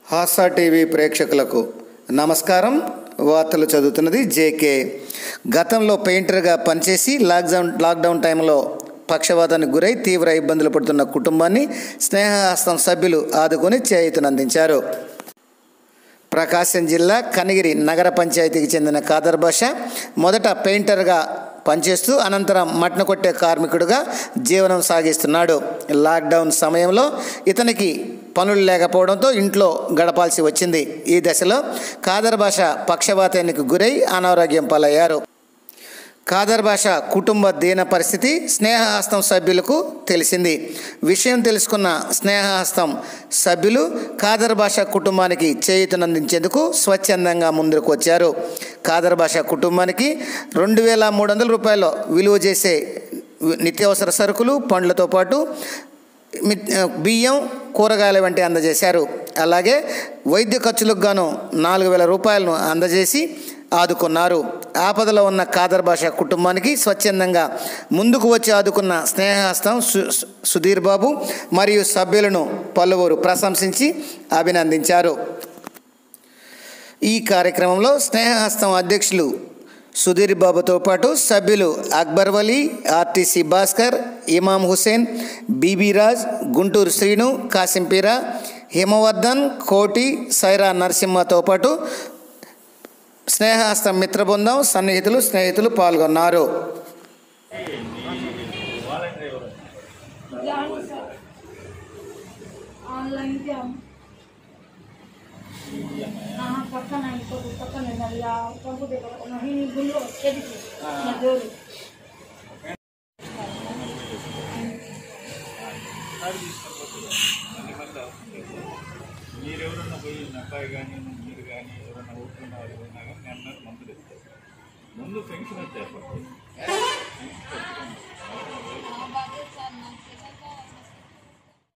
హాసా TV ప్రేక్షకులకు నమస్కారం వార్తలు చదువుతున్నది జేకే గతంలో పెయింటర్గా పనిచేసి లాక్డౌన్ లాక్డౌన్ టైంలో పక్షవాతానికి గురై తీవ్ర ఇబ్బందులు పడుతున్న కుటుంబాన్ని స్నేహహస్తం సభ్యులు ఆదుకొని చేయూతనందించారు ప్రకాశం జిల్లా కనిగిరి నగర పంచాయతీకి చెందిన కాదర్ భాష మొదట పెయింటర్గా పనిచేస్తూ అనంతరం మట్న కొట్టే కార్మికుడిగా జీవనం సాగిస్తున్నాడు లాక్డౌన్ సమయంలో ఇతనికి పనులు లేకపోవడంతో ఇంట్లో గడపాల్సి వచ్చింది ఈ దశలో కాదర్ భాష పక్షవాతానికి గురై అనారోగ్యం పాలయ్యారు కాదర్ భాష కుటుంబ దీన పరిస్థితి స్నేహహస్తం సభ్యులకు తెలిసింది విషయం తెలుసుకున్న స్నేహహస్తం సభ్యులు కాదర్ భాష కుటుంబానికి చేయూతనందించేందుకు స్వచ్ఛందంగా ముందుకు వచ్చారు కాదర్ భాష కుటుంబానికి రెండు వేల మూడు వందల రూపాయలు విలువ చేసే నిత్యావసర సరుకులు పండ్లతో పాటు మి- బియ్యం కూరగాయల వంటి అందజేశారు అలాగే వైద్య ఖర్చులకు గాను నాలుగు వేల రూపాయలను అందజేసి ఆదుకున్నారు ఆపదలో ఉన్న కాదర్ భాష కుటుంబానికి స్వచ్ఛందంగా ముందుకు వచ్చి ఆదుకున్న స్నేహహస్తం సు సు- సుధీర్ బాబు మరియు సభ్యులను పలువురు ప్రశంసించి అభినందించారు ఈ కార్యక్రమంలో స్నేహహస్తం అధ్యక్షులు సుధీర్ బాబుతో పాటు సభ్యులు అక్బర్ వలీ ఆర్టీసీ భాస్కర్ ఇమాం హుసేన్ బీబీ రాజ్ గుంటూరు శ్రీను కాసింపీరా హిమవర్ధన్ కోటి సైరా నరసింహతో పాటు స్నేహహస్తం మిత్ర బృందం సన్నిహితులు స్నేహితులు పాల్గొన్నారు जान सर ऑनलाइन के हम हाँ पक्का नहीं तो पक्का नहीं ना या कब देखो नहीं नहीं बोलो चली ना जोरी మీరెవరన్నా పోయి మీ అబ్బాయి కానీ మీరు కానీ ఎవరన్నా ఊరుకున్న వాళ్ళు ఉన్నా కానీ నేను నాకు మందులు ఇస్తారు ముందు పెన్షన్ వచ్చేస్తారు